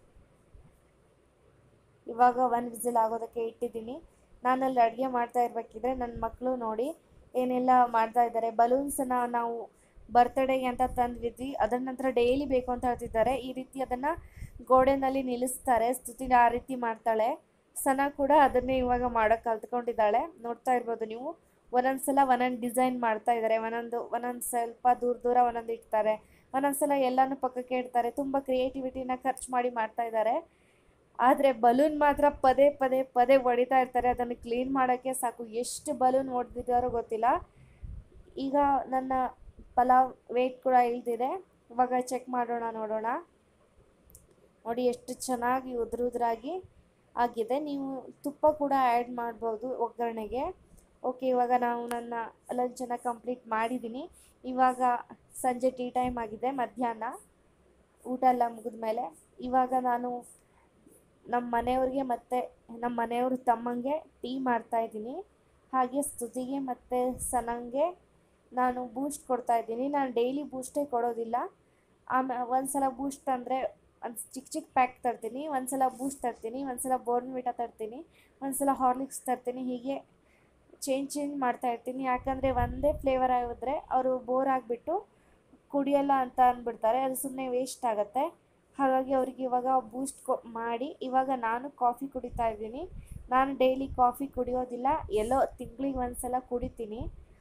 [SPEAKER 1] ಇವಾಗ ಒಂದು ವಿಸಿಲ್ ಆಗೋದಕ್ಕೆ ಇಟ್ಟಿದ್ದೀನಿ ನಾನಲ್ಲಿ ಅಡುಗೆ ಮಾಡ್ತಾ ಇರಬೇಕಿದ್ರೆ ನನ್ನ ಮಕ್ಕಳು ನೋಡಿ ಏನೆಲ್ಲ ಮಾಡ್ತಾ ಇದ್ದಾರೆ ಬಲೂನ್ಸನ್ನು ನಾವು ಬರ್ತ್ಡೇಗೆ ಅಂತ ತಂದಿದ್ವಿ ಅದರ ನಂತರ ಡೈಲಿ ಬೇಕು ಅಂತ ಹೇಳ್ತಿದ್ದಾರೆ ಈ ರೀತಿ ಅದನ್ನು ಗೋಡೆನಲ್ಲಿ ನಿಲ್ಲಿಸ್ತಾರೆ ಸ್ತುತಿನ ಆ ರೀತಿ ಮಾಡ್ತಾಳೆ ಸನ ಕೂಡ ಅದನ್ನೇ ಇವಾಗ ಮಾಡೋಕ್ಕೆ ಕಲ್ತ್ಕೊಂಡಿದ್ದಾಳೆ ನೋಡ್ತಾ ಇರ್ಬೋದು ನೀವು ಒಂದೊಂದು ಸಲ ಒಂದೊಂದು ಡಿಸೈನ್ ಮಾಡ್ತಾ ಇದ್ದಾರೆ ಒಂದೊಂದು ಒಂದೊಂದು ಸ್ವಲ್ಪ ದೂರ ದೂರ ಒಂದೊಂದು ಇಡ್ತಾರೆ ಒಂದೊಂದು ಸಲ ಎಲ್ಲನೂ ಪಕ್ಕಕ್ಕೆ ಇಡ್ತಾರೆ ತುಂಬ ಕ್ರಿಯೇಟಿವಿಟಿನ ಖರ್ಚು ಮಾಡಿ ಮಾಡ್ತಾ ಇದ್ದಾರೆ ಆದರೆ ಬಲೂನ್ ಮಾತ್ರ ಪದೇ ಪದೇ ಪದೇ ಹೊಡಿತಾ ಇರ್ತಾರೆ ಅದನ್ನು ಕ್ಲೀನ್ ಮಾಡೋಕ್ಕೆ ಸಾಕು ಎಷ್ಟು ಬಲೂನ್ ಹೊಡೆದಿದ್ದಾರೋ ಗೊತ್ತಿಲ್ಲ ಈಗ ನನ್ನ ಪಲಾವ್ ವೇಟ್ ಕೂಡ ಇಳಿದಿದೆ ಇವಾಗ ಚೆಕ್ ಮಾಡೋಣ ನೋಡೋಣ ನೋಡಿ ಎಷ್ಟು ಚೆನ್ನಾಗಿ ಉದುರು ಉದುರಾಗಿ ಆಗಿದೆ ನೀವು ತುಪ್ಪ ಕೂಡ ಆ್ಯಡ್ ಮಾಡ್ಬೋದು ಒಗ್ಗರಣೆಗೆ ಓಕೆ ಇವಾಗ ನಾವು ನನ್ನ ಲಂಚನ್ನು ಕಂಪ್ಲೀಟ್ ಮಾಡಿದ್ದೀನಿ ಇವಾಗ ಸಂಜೆ ಟೀ ಟೈಮ್ ಆಗಿದೆ ಮಧ್ಯಾಹ್ನ ಊಟ ಎಲ್ಲ ಮುಗಿದ ಮೇಲೆ ಇವಾಗ ನಾನು ನಮ್ಮ ಮನೆಯವ್ರಿಗೆ ಮತ್ತು ನಮ್ಮ ಮನೆಯವ್ರ ತಮ್ಮಂಗೆ ಟೀ ಮಾಡ್ತಾಯಿದ್ದೀನಿ ಹಾಗೆ ಸ್ತುತಿಗೆ ಮತ್ತು ಸನಂಗೆ ನಾನು ಬೂಸ್ಟ್ ಕೊಡ್ತಾಯಿದ್ದೀನಿ ನಾನು ಡೈಲಿ ಬೂಸ್ಟೇ ಕೊಡೋದಿಲ್ಲ ಆಮೇಲೆ ಒಂದು ಸಲ ಬೂಸ್ಟ್ ತಂದರೆ ಒಂದು ಚಿಕ್ಕ ಚಿಕ್ಕ ಪ್ಯಾಕ್ ತರ್ತೀನಿ ಒಂದು ಸಲ ಬೂಸ್ಟ್ ತರ್ತೀನಿ ಒಂದು ಸಲ ಬೋರ್ನ್ವಿಟಾ ತರ್ತೀನಿ ಒಂದು ಸಲ ಹಾರ್ಲಿಕ್ಸ್ ತರ್ತೀನಿ ಹೀಗೆ ಚೇಂಜ್ ಚೇಂಜ್ ಮಾಡ್ತಾ ಇರ್ತೀನಿ ಯಾಕಂದರೆ ಒಂದೇ ಫ್ಲೇವರ್ ಆಗಿದ್ರೆ ಅವರು ಬೋರ್ ಆಗಿಬಿಟ್ಟು ಕುಡಿಯಲ್ಲ ಅಂತ ಅಂದ್ಬಿಡ್ತಾರೆ ಅದು ಸುಮ್ಮನೆ ವೇಸ್ಟ್ ಆಗುತ್ತೆ ಹಾಗಾಗಿ ಅವ್ರಿಗೆ ಇವಾಗ ಬೂಸ್ಟ್ ಕೊ ಮಾಡಿ ಇವಾಗ ನಾನು ಕಾಫಿ ಕುಡಿತಾ ಇದ್ದೀನಿ ನಾನು ಡೈಲಿ ಕಾಫಿ ಕುಡಿಯೋದಿಲ್ಲ ಎಲ್ಲೋ ತಿಂಗಳಿಗೆ ಒಂದು ಸಲ ಕುಡಿತೀನಿ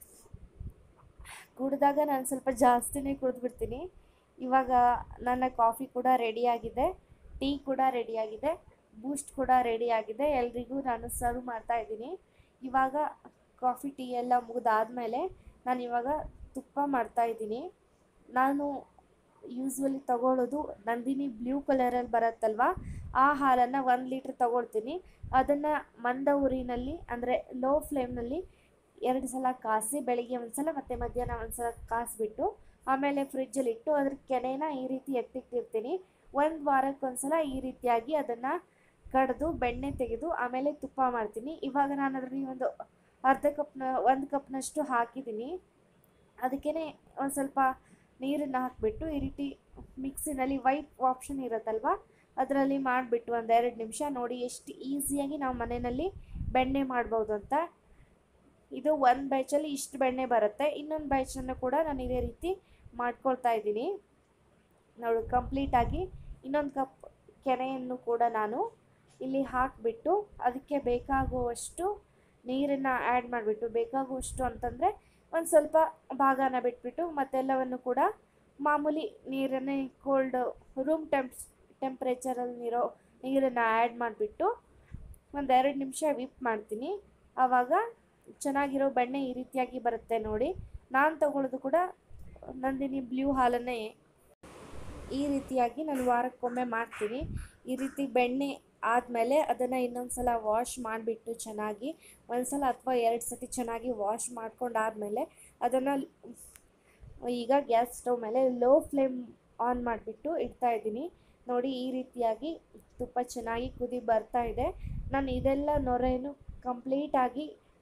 [SPEAKER 1] ಕುಡಿದಾಗ ನಾನು ಸ್ವಲ್ಪ ಜಾಸ್ತಿನೇ ಕುಡಿದ್ಬಿಡ್ತೀನಿ ಇವಾಗ ನನ್ನ ಕಾಫಿ ಕೂಡ ರೆಡಿಯಾಗಿದೆ ಟೀ ಕೂಡ ರೆಡಿಯಾಗಿದೆ ಬೂಸ್ಟ್ ಕೂಡ ರೆಡಿಯಾಗಿದೆ ಎಲ್ರಿಗೂ ನಾನು ಸರ್ವ್ ಮಾಡ್ತಾ ಇದ್ದೀನಿ ಇವಾಗ ಕಾಫಿ ಟೀ ಎಲ್ಲ ಮುಗಿದಾದ್ಮೇಲೆ ನಾನು ಇವಾಗ ತುಪ್ಪ ಮಾಡ್ತಾ ಇದ್ದೀನಿ ನಾನು ಯೂಸ್ವಲಿ ತಗೊಳ್ಳೋದು ನಂದಿನಿ ಬ್ಲೂ ಕಲರಲ್ಲಿ ಬರುತ್ತಲ್ವ ಆ ಹಾಲನ್ನು ಒಂದು ಲೀಟ್ರ್ ತಗೊಳ್ತೀನಿ ಅದನ್ನು ಮಂದ ಉರಿನಲ್ಲಿ ಅಂದರೆ ಲೋ ಫ್ಲೇಮ್ನಲ್ಲಿ ಎರಡು ಸಲ ಕಾಸಿ ಬೆಳಿಗ್ಗೆ ಒಂದು ಸಲ ಮತ್ತು ಮಧ್ಯಾಹ್ನ ಒಂದು ಸಲ ಕಾಸಿಬಿಟ್ಟು ಆಮೇಲೆ ಫ್ರಿಜ್ಜಲ್ಲಿ ಇಟ್ಟು ಅದ್ರ ಕೆನೆನ ಈ ರೀತಿ ಎತ್ತಿಟ್ಟಿರ್ತೀನಿ ಒಂದು ವಾರಕ್ಕೊಂದು ಸಲ ಈ ರೀತಿಯಾಗಿ ಅದನ್ನು ಕಡಿದು ಬೆಣ್ಣೆ ತೆಗೆದು ಆಮೇಲೆ ತುಪ್ಪ ಮಾಡ್ತೀನಿ ಇವಾಗ ನಾನು ಅದರಲ್ಲಿ ಒಂದು ಅರ್ಧ ಕಪ್ನ ಒಂದು ಕಪ್ನಷ್ಟು ಹಾಕಿದ್ದೀನಿ ಅದಕ್ಕೇ ಒಂದು ಸ್ವಲ್ಪ ನೀರನ್ನು ಹಾಕಿಬಿಟ್ಟು ಈ ರೀತಿ ಮಿಕ್ಸಿನಲ್ಲಿ ವೈಟ್ ಆಪ್ಷನ್ ಇರುತ್ತಲ್ವ ಅದರಲ್ಲಿ ಮಾಡಿಬಿಟ್ಟು ಒಂದು ಎರಡು ನಿಮಿಷ ನೋಡಿ ಎಷ್ಟು ಈಸಿಯಾಗಿ ನಾವು ಮನೆಯಲ್ಲಿ ಬೆಣ್ಣೆ ಮಾಡ್ಬೋದು ಅಂತ ಇದು ಒಂದು ಬ್ಯಾಚಲ್ಲಿ ಇಷ್ಟು ಬೆಣ್ಣೆ ಬರುತ್ತೆ ಇನ್ನೊಂದು ಬ್ಯಾಚನ್ನು ಕೂಡ ನಾನು ಇದೇ ರೀತಿ ಮಾಡ್ಕೊಳ್ತಾ ಇದ್ದೀನಿ ನೋಡು ಕಂಪ್ಲೀಟಾಗಿ ಇನ್ನೊಂದು ಕಪ್ ಕೆನೆಯನ್ನು ಕೂಡ ನಾನು ಇಲ್ಲಿ ಹಾಕಿಬಿಟ್ಟು ಅದಕ್ಕೆ ಬೇಕಾಗುವಷ್ಟು ನೀರನ್ನು ಆ್ಯಡ್ ಮಾಡಿಬಿಟ್ಟು ಬೇಕಾಗುವಷ್ಟು ಅಂತಂದರೆ ಒಂದು ಸ್ವಲ್ಪ ಭಾಗನ ಬಿಟ್ಬಿಟ್ಟು ಮತ್ತೆಲ್ಲವನ್ನು ಕೂಡ ಮಾಮೂಲಿ ನೀರನ್ನೇ ಕೋಲ್ಡ್ ರೂಮ್ ಟೆಂಪ್ಸ್ ಟೆಂಪ್ರೇಚರಲ್ಲಿರೋ ನೀರನ್ನು ಆ್ಯಡ್ ಮಾಡಿಬಿಟ್ಟು ಒಂದೆರಡು ನಿಮಿಷ ವಿಪ್ ಮಾಡ್ತೀನಿ ಆವಾಗ ಚೆನ್ನಾಗಿರೋ ಬೆಣ್ಣೆ ಈ ರೀತಿಯಾಗಿ ಬರುತ್ತೆ ನೋಡಿ ನಾನು ತಗೊಳ್ಳೋದು ಕೂಡ ನಂದಿನಿ ಬ್ಲೂ ಹಾಲನ್ನೇ ಈ ರೀತಿಯಾಗಿ ನಾನು ವಾರಕ್ಕೊಮ್ಮೆ ಮಾಡ್ತೀನಿ ಈ ರೀತಿ ಬೆಣ್ಣೆ ಆದಮೇಲೆ ಅದನ್ನು ಇನ್ನೊಂದು ಸಲ ವಾಶ್ ಮಾಡಿಬಿಟ್ಟು ಚೆನ್ನಾಗಿ ಒಂದು ಸಲ ಅಥವಾ ಎರಡು ಸತಿ ಚೆನ್ನಾಗಿ ವಾಶ್ ಮಾಡ್ಕೊಂಡಾದಮೇಲೆ ಅದನ್ನು ಈಗ ಗ್ಯಾಸ್ ಸ್ಟವ್ ಮೇಲೆ ಲೋ ಫ್ಲೇಮ್ ಆನ್ ಮಾಡಿಬಿಟ್ಟು ಇಡ್ತಾ ಇದ್ದೀನಿ ನೋಡಿ ಈ ರೀತಿಯಾಗಿ ತುಪ್ಪ ಚೆನ್ನಾಗಿ ಕುದಿ ಬರ್ತಾ ಇದೆ ನಾನು ಇದೆಲ್ಲ ನೊರೆಯನ್ನು ಕಂಪ್ಲೀಟಾಗಿ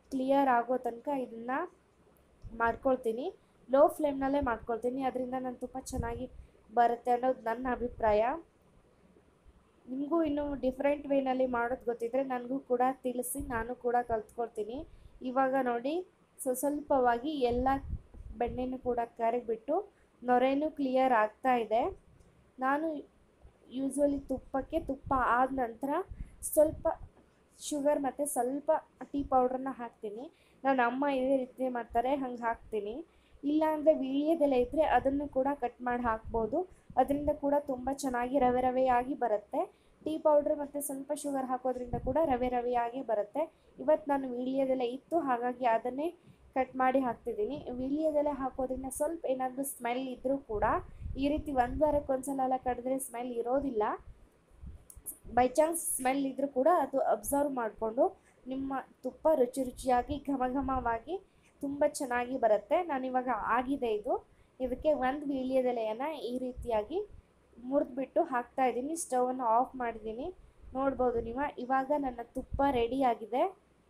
[SPEAKER 1] ಕ್ಲಿಯರ್ ಆಗೋ ತನಕ ಇದನ್ನು ಮಾಡ್ಕೊಳ್ತೀನಿ ಲೋ ಫ್ಲೇಮ್ನಲ್ಲೇ ಮಾಡ್ಕೊಳ್ತೀನಿ ಅದರಿಂದ ನನ್ನ ತುಪ್ಪ ಚೆನ್ನಾಗಿ ಬರುತ್ತೆ ಅನ್ನೋದು ನನ್ನ ಅಭಿಪ್ರಾಯ ನಿಮಗೂ ಇನ್ನೂ ಡಿಫ್ರೆಂಟ್ ವೇನಲ್ಲಿ ಮಾಡೋದು ಗೊತ್ತಿದ್ದರೆ ನನಗೂ ಕೂಡ ತಿಳಿಸಿ ನಾನು ಕೂಡ ಕಲ್ತ್ಕೊಳ್ತೀನಿ ಇವಾಗ ನೋಡಿ ಸೊ ಸ್ವಲ್ಪವಾಗಿ ಎಲ್ಲ ಬೆಣ್ಣೆನೂ ಕೂಡ ಕರಗಿಬಿಟ್ಟು ನೊರೆನೂ ಕ್ಲಿಯರ್ ಆಗ್ತಾ ಇದೆ ನಾನು ಯೂಸ್ವಲಿ ತುಪ್ಪಕ್ಕೆ ತುಪ್ಪ ಆದ ನಂತರ ಸ್ವಲ್ಪ ಶುಗರ್ ಮತ್ತು ಸ್ವಲ್ಪ ಟೀ ಪೌಡ್ರನ್ನ ಹಾಕ್ತೀನಿ ನನ್ನ ಅಮ್ಮ ಇದೇ ರೀತಿ ಮಾಡ್ತಾರೆ ಹಂಗೆ ಹಾಕ್ತೀನಿ ಇಲ್ಲಾಂದರೆ ವೀಳ್ಯದೆಲೆ ಇದ್ದರೆ ಅದನ್ನು ಕೂಡ ಕಟ್ ಮಾಡಿ ಹಾಕ್ಬೋದು ಅದರಿಂದ ಕೂಡ ತುಂಬ ಚೆನ್ನಾಗಿ ರವೆ ರವೆಯಾಗಿ ಬರುತ್ತೆ ಟೀ ಪೌಡ್ರ್ ಮತ್ತು ಸ್ವಲ್ಪ ಶುಗರ್ ಹಾಕೋದ್ರಿಂದ ಕೂಡ ರವೆ ರವೆಯಾಗಿ ಬರುತ್ತೆ ಇವತ್ತು ನಾನು ವೀಳ್ಯದೆಲೆ ಇತ್ತು ಹಾಗಾಗಿ ಅದನ್ನೇ ಕಟ್ ಮಾಡಿ ಹಾಕ್ತಿದ್ದೀನಿ ವೀಳ್ಯದೆಲೆ ಹಾಕೋದ್ರಿಂದ ಸ್ವಲ್ಪ ಏನಾದರೂ ಸ್ಮೆಲ್ ಇದ್ದರೂ ಕೂಡ ಈ ರೀತಿ ಒಂದು ವಾರಕ್ಕೆ ಒಂದ್ಸಲ ಎಲ್ಲ ಕಡಿದ್ರೆ ಸ್ಮೆಲ್ ಇರೋದಿಲ್ಲ ಬೈ ಚಾನ್ಸ್ ಸ್ಮೆಲ್ ಇದ್ದರೂ ಕೂಡ ಅದು ಅಬ್ಸರ್ವ್ ಮಾಡಿಕೊಂಡು ನಿಮ್ಮ ತುಪ್ಪ ರುಚಿ ರುಚಿಯಾಗಿ ಘಮ ಘಮವಾಗಿ ತುಂಬ ಚೆನ್ನಾಗಿ ಬರುತ್ತೆ ನಾನಿವಾಗ ಆಗಿದೆ ಇದು ಇದಕ್ಕೆ ಒಂದು ವೀಳ್ಯದೆಲೆಯನ್ನು ಈ ರೀತಿಯಾಗಿ ಮುರಿದ್ಬಿಟ್ಟು ಹಾಕ್ತಾ ಇದ್ದೀನಿ ಸ್ಟವನ್ನು ಆಫ್ ಮಾಡಿದ್ದೀನಿ ನೋಡ್ಬೋದು ನೀವು ಇವಾಗ ನನ್ನ ತುಪ್ಪ ರೆಡಿಯಾಗಿದೆ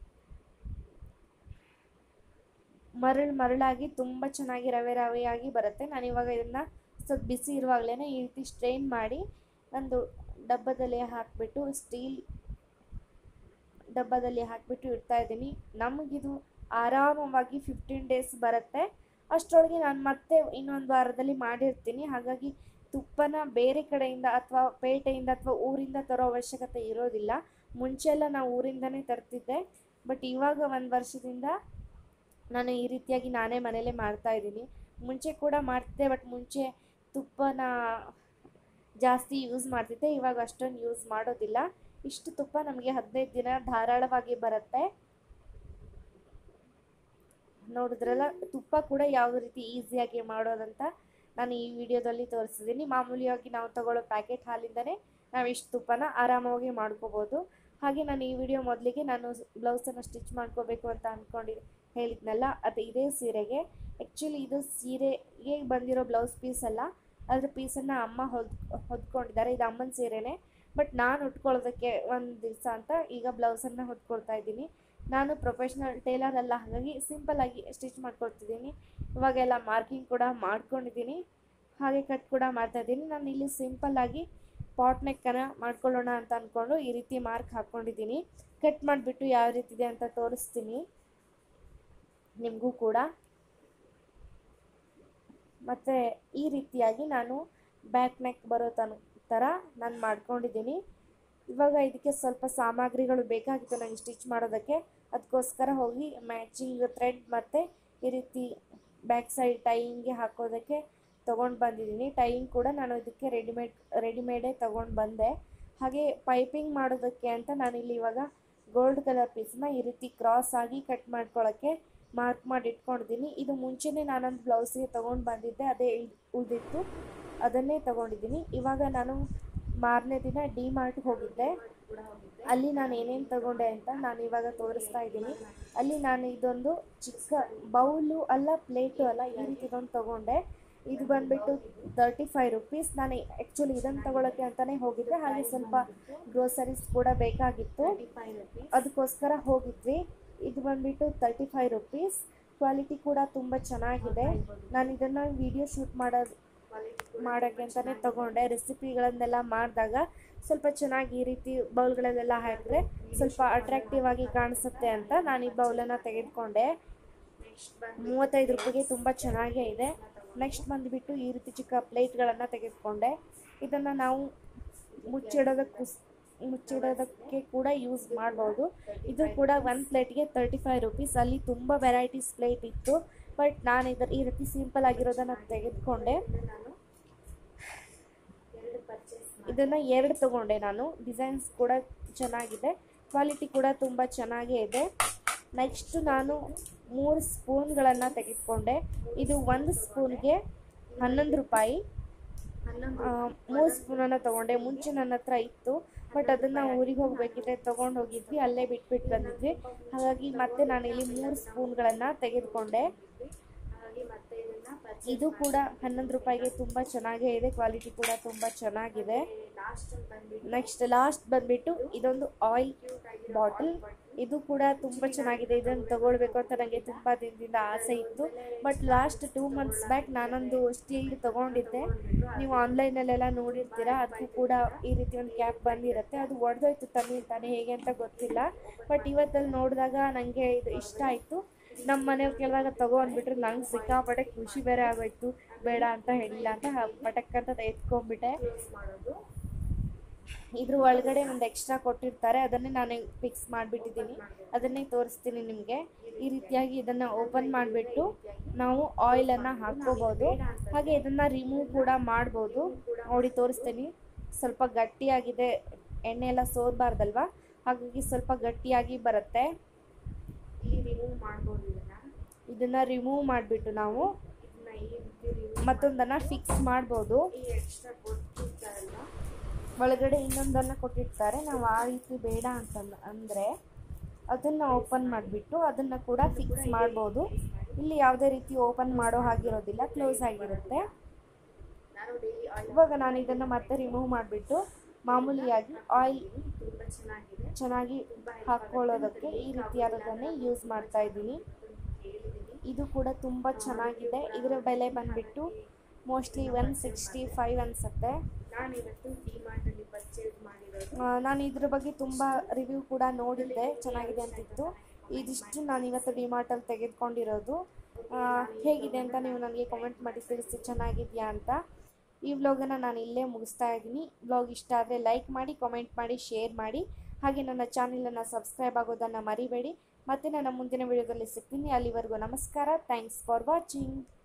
[SPEAKER 1] ಮರಳು ಮರಳಾಗಿ ತುಂಬ ಚೆನ್ನಾಗಿ ರವೆ ರವೆಯಾಗಿ ಬರುತ್ತೆ ನಾನು ಇವಾಗ ಇದನ್ನು ಸ್ವಲ್ಪ ಬಿಸಿ ಇರುವಾಗಲೇ ಈ ರೀತಿ ಸ್ಟ್ರೈನ್ ಮಾಡಿ ಒಂದು ಡಬ್ಬದಲ್ಲಿ ಹಾಕಿಬಿಟ್ಟು ಸ್ಟೀಲ್ ಡಬ್ಬದಲ್ಲಿ ಹಾಕಿಬಿಟ್ಟು ಇಡ್ತಾ ಇದ್ದೀನಿ ನಮಗಿದು ಆರಾಮವಾಗಿ ಫಿಫ್ಟೀನ್ ಡೇಸ್ ಬರುತ್ತೆ ಅಷ್ಟರೊಳಗೆ ನಾನು ಮತ್ತೆ ಇನ್ನೊಂದು ವಾರದಲ್ಲಿ ಮಾಡಿರ್ತೀನಿ ಹಾಗಾಗಿ ತುಪ್ಪನ ಬೇರೆ ಕಡೆಯಿಂದ ಅಥವಾ ಪೇಟೆಯಿಂದ ಅಥವಾ ಊರಿಂದ ತರೋ ಅವಶ್ಯಕತೆ ಇರೋದಿಲ್ಲ ಮುಂಚೆಲ್ಲ ನಾವು ಊರಿಂದನೇ ತರ್ತಿದ್ದೆ ಬಟ್ ಇವಾಗ ಒಂದು ವರ್ಷದಿಂದ ನಾನು ಈ ರೀತಿಯಾಗಿ ನಾನೇ ಮನೇಲೇ ಮಾಡ್ತಾ ಇದ್ದೀನಿ ಮುಂಚೆ ಕೂಡ ಮಾಡ್ತಿದ್ದೆ ಬಟ್ ಮುಂಚೆ ತುಪ್ಪನ ಜಾಸ್ತಿ ಯೂಸ್ ಮಾಡ್ತಿದ್ದೆ ಇವಾಗ ಅಷ್ಟೊಂದು ಯೂಸ್ ಮಾಡೋದಿಲ್ಲ ಇಷ್ಟು ತುಪ್ಪ ನಮಗೆ ಹದಿನೈದು ದಿನ ಧಾರಾಳವಾಗಿ ಬರುತ್ತೆ ನೋಡಿದ್ರಲ್ಲ ತುಪ್ಪ ಕೂಡ ಯಾವ ರೀತಿ ಈಸಿಯಾಗಿ ಮಾಡೋದಂತ ನಾನು ಈ ವಿಡಿಯೋದಲ್ಲಿ ತೋರಿಸಿದ್ದೀನಿ ಮಾಮೂಲಿಯಾಗಿ ನಾವು ತಗೊಳ್ಳೋ ಪ್ಯಾಕೆಟ್ ಹಾಲಿಂದನೇ ನಾವು ಇಷ್ಟು ತುಪ್ಪನ ಆರಾಮವಾಗಿ ಮಾಡ್ಕೋಬೋದು ಹಾಗೆ ನಾನು ಈ ವಿಡಿಯೋ ಮೊದಲಿಗೆ ನಾನು ಬ್ಲೌಸನ್ನು ಸ್ಟಿಚ್ ಮಾಡ್ಕೋಬೇಕು ಅಂತ ಅಂದ್ಕೊಂಡು ಹೇಳಿದ್ನಲ್ಲ ಅದು ಇದೇ ಸೀರೆಗೆ ಆ್ಯಕ್ಚುಲಿ ಇದು ಸೀರೆಗೆ ಬಂದಿರೋ ಬ್ಲೌಸ್ ಪೀಸ್ ಅಲ್ಲ ಅದ್ರ ಪೀಸನ್ನು ಅಮ್ಮ ಹೊದ್ ಹೊದ್ಕೊಂಡಿದ್ದಾರೆ ಇದು ಅಮ್ಮನ ಸೀರೆನೇ ಬಟ್ ನಾನು ಉಟ್ಕೊಳ್ಳೋದಕ್ಕೆ ಒಂದು ದಿವಸ ಅಂತ ಈಗ ಬ್ಲೌಸನ್ನು ಹೊದ್ಕೊಳ್ತಾ ಇದ್ದೀನಿ ನಾನು ಪ್ರೊಫೆಷ್ನಲ್ ಟೇಲರ್ ಅಲ್ಲ ಹಾಗಾಗಿ ಸಿಂಪಲ್ಲಾಗಿ ಸ್ಟಿಚ್ ಮಾಡ್ಕೊಳ್ತಿದ್ದೀನಿ ಇವಾಗೆಲ್ಲ ಮಾರ್ಕಿಂಗ್ ಕೂಡ ಮಾಡ್ಕೊಂಡಿದ್ದೀನಿ ಹಾಗೆ ಕಟ್ ಕೂಡ ಮಾಡ್ತಾಯಿದ್ದೀನಿ ನಾನು ಇಲ್ಲಿ ಸಿಂಪಲ್ಲಾಗಿ ಪಾಟ್ ನೆಕ್ಕನ್ನು ಮಾಡ್ಕೊಳ್ಳೋಣ ಅಂತ ಅಂದ್ಕೊಂಡು ಈ ರೀತಿ ಮಾರ್ಕ್ ಹಾಕ್ಕೊಂಡಿದ್ದೀನಿ ಕಟ್ ಮಾಡಿಬಿಟ್ಟು ಯಾವ ರೀತಿ ಇದೆ ಅಂತ ತೋರಿಸ್ತೀನಿ ನಿಮಗೂ ಕೂಡ ಮತ್ತು ಈ ರೀತಿಯಾಗಿ ನಾನು ಬ್ಯಾಕ್ ನೆಕ್ ಬರೋ ತನ ಥರ ನಾನು ಮಾಡ್ಕೊಂಡಿದ್ದೀನಿ ಇವಾಗ ಇದಕ್ಕೆ ಸ್ವಲ್ಪ ಸಾಮಗ್ರಿಗಳು ಬೇಕಾಗಿತ್ತು ನನಗೆ ಸ್ಟಿಚ್ ಮಾಡೋದಕ್ಕೆ ಅದಕ್ಕೋಸ್ಕರ ಹೋಗಿ ಮ್ಯಾಚಿಂಗ್ ಥ್ರೆಡ್ ಮತ್ತು ಈ ರೀತಿ ಬ್ಯಾಕ್ ಸೈಡ್ ಟೈಯಿಂಗ್ಗೆ ಹಾಕೋದಕ್ಕೆ ತೊಗೊಂಡು ಬಂದಿದ್ದೀನಿ ಟೈಯಿಂಗ್ ಕೂಡ ನಾನು ಇದಕ್ಕೆ ರೆಡಿಮೇಡ್ ರೆಡಿಮೇಡೇ ತೊಗೊಂಡು ಬಂದೆ ಹಾಗೆ ಪೈಪಿಂಗ್ ಮಾಡೋದಕ್ಕೆ ಅಂತ ನಾನಿಲ್ಲಿ ಇವಾಗ ಗೋಲ್ಡ್ ಕಲರ್ ಪೀಸ್ನ ಈ ರೀತಿ ಕ್ರಾಸ್ ಆಗಿ ಕಟ್ ಮಾಡ್ಕೊಳ್ಳೋಕ್ಕೆ ಮಾರ್ಕ್ ಮಾಡಿ ಇಟ್ಕೊಂಡಿದ್ದೀನಿ ಇದು ಮುಂಚೆನೇ ನಾನೊಂದು ಬ್ಲೌಸಿಗೆ ತೊಗೊಂಡು ಬಂದಿದ್ದೆ ಅದೇ ಉಳಿದಿತ್ತು ಅದನ್ನೇ ತೊಗೊಂಡಿದ್ದೀನಿ ಇವಾಗ ನಾನು ಮಾರನೇ ದಿನ ಡಿ ಮಾರ್ಟ್ಗೆ ಹೋಗಿದ್ದೆ ಅಲ್ಲಿ ನಾನು ಏನೇನು ತಗೊಂಡೆ ಅಂತ ನಾನು ಇವಾಗ ತೋರಿಸ್ತಾ ಇದ್ದೀನಿ ಅಲ್ಲಿ ನಾನು ಇದೊಂದು ಚಿಕ್ಕ ಬೌಲು ಅಲ್ಲ ಪ್ಲೇಟು ಅಲ್ಲ ಈ ರೀತಿ ಇದೊಂದು ತೊಗೊಂಡೆ ಇದು ಬಂದುಬಿಟ್ಟು ತರ್ಟಿ ಫೈವ್ ರುಪೀಸ್ ನಾನು ಆ್ಯಕ್ಚುಲಿ ಇದನ್ನು ತೊಗೊಳಕ್ಕೆ ಅಂತಲೇ ಹೋಗಿದ್ದೆ ಹಾಗೆ ಸ್ವಲ್ಪ ಗ್ರೋಸರೀಸ್ ಕೂಡ ಬೇಕಾಗಿತ್ತು ಅದಕ್ಕೋಸ್ಕರ ಹೋಗಿದ್ವಿ ಇದು ಬಂದುಬಿಟ್ಟು ತರ್ಟಿ ಫೈವ್ ರುಪೀಸ್ ಕ್ವಾಲಿಟಿ ಕೂಡ ತುಂಬ ಚೆನ್ನಾಗಿದೆ ನಾನು ಇದನ್ನು ವಿಡಿಯೋ ಶೂಟ್ ಮಾಡೋದು ಮಾಡೋಕ್ಕೆ ಅಂತಲೇ ತೊಗೊಂಡೆ ರೆಸಿಪಿಗಳನ್ನೆಲ್ಲ ಮಾಡಿದಾಗ ಸ್ವಲ್ಪ ಚೆನ್ನಾಗಿ ಈ ರೀತಿ ಬೌಲ್ಗಳಲ್ಲೆಲ್ಲ ಹಾಕಿದ್ರೆ ಸ್ವಲ್ಪ ಅಟ್ರಾಕ್ಟಿವ್ ಆಗಿ ಕಾಣಿಸುತ್ತೆ ಅಂತ ನಾನು ಈ ಬೌಲನ್ನು ತೆಗೆದುಕೊಂಡೆ ಮೂವತ್ತೈದು ರೂಪಾಯಿಗೆ ತುಂಬ ಚೆನ್ನಾಗೇ ಇದೆ ನೆಕ್ಸ್ಟ್ ಬಂದುಬಿಟ್ಟು ಈ ರೀತಿ ಚಿಕ್ಕ ಪ್ಲೇಟ್ಗಳನ್ನು ತೆಗೆದುಕೊಂಡೆ ಇದನ್ನು ನಾವು ಮುಚ್ಚಿಡೋದಕ್ಕೂ ಮುಚ್ಚಿಡೋದಕ್ಕೆ ಕೂಡ ಯೂಸ್ ಮಾಡ್ಬೋದು ಇದು ಕೂಡ ಒಂದು ಪ್ಲೇಟ್ಗೆ ತರ್ಟಿ ಫೈವ್ ರುಪೀಸ್ ಅಲ್ಲಿ ತುಂಬ ವೆರೈಟೀಸ್ ಪ್ಲೇಟ್ ಇತ್ತು ಬಟ್ ನಾನು ಇದರ ಈ ರೀತಿ ಸಿಂಪಲ್ ಆಗಿರೋದನ್ನು ತೆಗೆದುಕೊಂಡೆ ಇದನ್ನು ಎರಡು ತೊಗೊಂಡೆ ನಾನು ಡಿಸೈನ್ಸ್ ಕೂಡ ಚೆನ್ನಾಗಿದೆ ಕ್ವಾಲಿಟಿ ಕೂಡ ತುಂಬ ಚೆನ್ನಾಗೇ ಇದೆ ನೆಕ್ಸ್ಟ್ ನಾನು ಮೂರು ಸ್ಪೂನ್ಗಳನ್ನು ತೆಗೆದುಕೊಂಡೆ ಇದು ಒಂದು ಸ್ಪೂನ್ಗೆ ಹನ್ನೊಂದು ರೂಪಾಯಿ ಮೂರು ಸ್ಪೂನನ್ನು ತೊಗೊಂಡೆ ಮುಂಚೆ ನನ್ನ ಹತ್ರ ಇತ್ತು ಬಟ್ ಅದನ್ನು ಊರಿಗೆ ಹೋಗಬೇಕಿದ್ರೆ ತೊಗೊಂಡು ಹೋಗಿದ್ವಿ ಅಲ್ಲೇ ಬಿಟ್ಬಿಟ್ಟು ಬಂದಿದ್ವಿ ಹಾಗಾಗಿ ಮತ್ತೆ ನಾನಿಲ್ಲಿ ಮೂರು ಸ್ಪೂನ್ಗಳನ್ನು ತೆಗೆದುಕೊಂಡೆ ಇದು ಕೂಡ ಹನ್ನೊಂದು ರೂಪಾಯಿಗೆ ತುಂಬ ಚೆನ್ನಾಗೇ ಇದೆ ಕ್ವಾಲಿಟಿ ಕೂಡ ತುಂಬ ಚೆನ್ನಾಗಿದೆ ನೆಕ್ಸ್ಟ್ ಲಾಸ್ಟ್ ಬಂದುಬಿಟ್ಟು ಇದೊಂದು ಆಯಿಲ್ ಬಾಟಲ್ ಇದು ಕೂಡ ತುಂಬ ಚೆನ್ನಾಗಿದೆ ಇದನ್ನು ತಗೊಳ್ಬೇಕು ಅಂತ ನನಗೆ ತುಂಬ ದಿನದಿಂದ ಆಸೆ ಇತ್ತು but last two months back ನಾನೊಂದು ಸ್ಟೀಲ್ ತಗೊಂಡಿದ್ದೆ ನೀವು ಆನ್ಲೈನಲ್ಲೆಲ್ಲ ನೋಡಿರ್ತೀರ ಅದಕ್ಕೂ ಕೂಡ ಈ ರೀತಿ ಒಂದು ಕ್ಯಾಪ್ ಬಂದಿರುತ್ತೆ ಅದು ಒಡೆದೋಯ್ತು ತನ್ನಿ ತಾನೇ ಹೇಗೆ ಅಂತ ಗೊತ್ತಿಲ್ಲ ಬಟ್ ಇವತ್ತಲ್ಲಿ ನೋಡಿದಾಗ ನನಗೆ ಇದು ಇಷ್ಟ ಆಯಿತು ನಮ್ಮ ಮನೆಯವ್ರು ಕೇಳಿದಾಗ ತಗೋ ಅಂದ್ಬಿಟ್ರೆ ನಂಗೆ ಸಿಕ್ಕಾಪಟ್ಟೆ ಖುಷಿ ಬೇರೆ ಆಗೋಯ್ತು ಬೇಡ ಅಂತ ಹೇಳಿಲ್ಲ ಅಂತ ಹ- ಪಟಕ್ ಅಂತ ಎತ್ಕೊಂಡ್ಬಿಟ್ಟೆ ಇದ್ರ ಒಳಗಡೆ ಒಂದು ಎಕ್ಸ್ಟ್ರಾ ಕೊಟ್ಟಿರ್ತಾರೆ ಅದನ್ನೇ ನಾನು ಫಿಕ್ಸ್ ಮಾಡಿಬಿಟ್ಟಿದ್ದೀನಿ ಅದನ್ನೇ ತೋರಿಸ್ತೀನಿ ನಿಮಗೆ ಈ ರೀತಿಯಾಗಿ ಇದನ್ನು ಓಪನ್ ಮಾಡಿಬಿಟ್ಟು ನಾವು ಆಯಿಲನ್ನು ಹಾಕ್ಕೋಬೋದು ಹಾಗೆ ಇದನ್ನು ರಿಮೂವ್ ಕೂಡ ಮಾಡ್ಬೋದು ನೋಡಿ ತೋರಿಸ್ತೀನಿ ಸ್ವಲ್ಪ ಗಟ್ಟಿಯಾಗಿದೆ ಎಣ್ಣೆ ಎಲ್ಲ ಸೋರಬಾರ್ದಲ್ವಾ ಹಾಗಾಗಿ ಸ್ವಲ್ಪ ಗಟ್ಟಿಯಾಗಿ ಬರುತ್ತೆ
[SPEAKER 2] ಇಲ್ಲಿ ರಿಮೂವ್ ಮಾಡ್ಬೋದು ಇದನ್ನ
[SPEAKER 1] ಇದನ್ನು ರಿಮೂವ್ ಮಾಡಿಬಿಟ್ಟು ನಾವು
[SPEAKER 2] ಇದನ್ನ ಈ ರೀತಿ ರಿಮೂವ್
[SPEAKER 1] ಮತ್ತೊಂದನ್ನು ಫಿಕ್ಸ್ ಮಾಡ್ಬೋದು
[SPEAKER 2] ಈ ಎಕ್ಸ್ಟ್ರಾ ಕೊಟ್ಟಿರ್ತಾರಲ್ಲ
[SPEAKER 1] ಒಳಗಡೆ ಇನ್ನೊಂದನ್ನು ಕೊಟ್ಟಿರ್ತಾರೆ ನಾವು ಆ ರೀತಿ ಬೇಡ ಅಂತ ಅಂದರೆ ಅದನ್ನು ಓಪನ್ ಮಾಡಿಬಿಟ್ಟು ಅದನ್ನು ಕೂಡ ಫಿಕ್ಸ್ ಮಾಡ್ಬೋದು ಇಲ್ಲಿ ಯಾವುದೇ ರೀತಿ ಓಪನ್ ಮಾಡೋ ಹಾಗಿರೋದಿಲ್ಲ ಕ್ಲೋಸ್ ಆಗಿರುತ್ತೆ
[SPEAKER 2] ನಾನು ಡೈಲಿ ಆಯಿಲ್
[SPEAKER 1] ಇವಾಗ ನಾನು ಇದನ್ನು ಮತ್ತೆ ರಿಮೂವ್ ಮಾಡಿಬಿಟ್ಟು ಮಾಮೂಲಿಯಾಗಿ ಆಯಿಲ್
[SPEAKER 2] ತುಂಬ ಚೆನ್ನಾಗಿದೆ
[SPEAKER 1] ಚೆನ್ನಾಗಿ ಹಾಕ್ಕೊಳ್ಳೋದಕ್ಕೆ ಈ ರೀತಿಯಾದದನ್ನೇ ಯೂಸ್ ಮಾಡ್ತಾ ಇದ್ದೀನಿ
[SPEAKER 2] ಹೇಳಿದ್ದೀನಿ
[SPEAKER 1] ಇದು ಕೂಡ ತುಂಬ ಚೆನ್ನಾಗಿದೆ ಇದರ ಬೆಲೆ ಬಂದುಬಿಟ್ಟು ಮೋಸ್ಟ್ಲಿ ಒನ್ ಸಿಕ್ಸ್ಟಿ ಫೈವ್ ಅನಿಸುತ್ತೆ
[SPEAKER 2] ನಾನು ಇವತ್ತು ಡಿಮಾರ್ಟಲ್ಲಿ ಪರ್ಚೇಸ್ ಮಾಡಿರೋದು
[SPEAKER 1] ಆ, ನಾನು ಇದ್ರ ಬಗ್ಗೆ ತುಂಬ ರಿವ್ಯೂ ಕೂಡ ನೋಡಿದ್ದೆ ಚೆನ್ನಾಗಿದೆ ಅಂತಿತ್ತು ಇದಿಷ್ಟು ನಾನು ಇವತ್ತು ಡಿಮಾರ್ಟಲ್ಲಿ ತೆಗೆದುಕೊಂಡಿರೋದು ಆ, ಹೇಗಿದೆ ಅಂತ ನೀವು ನನಗೆ ಕಾಮೆಂಟ್ ಮಾಡಿ ತಿಳಿಸಿ ಚೆನ್ನಾಗಿದೆಯಾ ಅಂತ ಈ ವ್ಲಾಗನ್ನು ನಾನು ಇಲ್ಲೇ ಮುಗಿಸ್ತಾ ಇದ್ದೀನಿ ವ್ಲಾಗ್ ಇಷ್ಟ ಆದರೆ ಲೈಕ್ ಮಾಡಿ ಕಾಮೆಂಟ್ ಮಾಡಿ ಶೇರ್ ಮಾಡಿ ಹಾಗೆ ನನ್ನ ಚಾನಲನ್ನು ಸಬ್ಸ್ಕ್ರೈಬ್ ಆಗೋದನ್ನು ಮರಿಬೇಡಿ ಮತ್ತೆ ನನ್ನ ಮುಂದಿನ ವಿಡಿಯೋದಲ್ಲಿ ಸಿಗ್ತೀನಿ ಅಲ್ಲಿವರೆಗೂ ನಮಸ್ಕಾರ ಥ್ಯಾಂಕ್ಸ್ ಫಾರ್ ವಾಚಿಂಗ್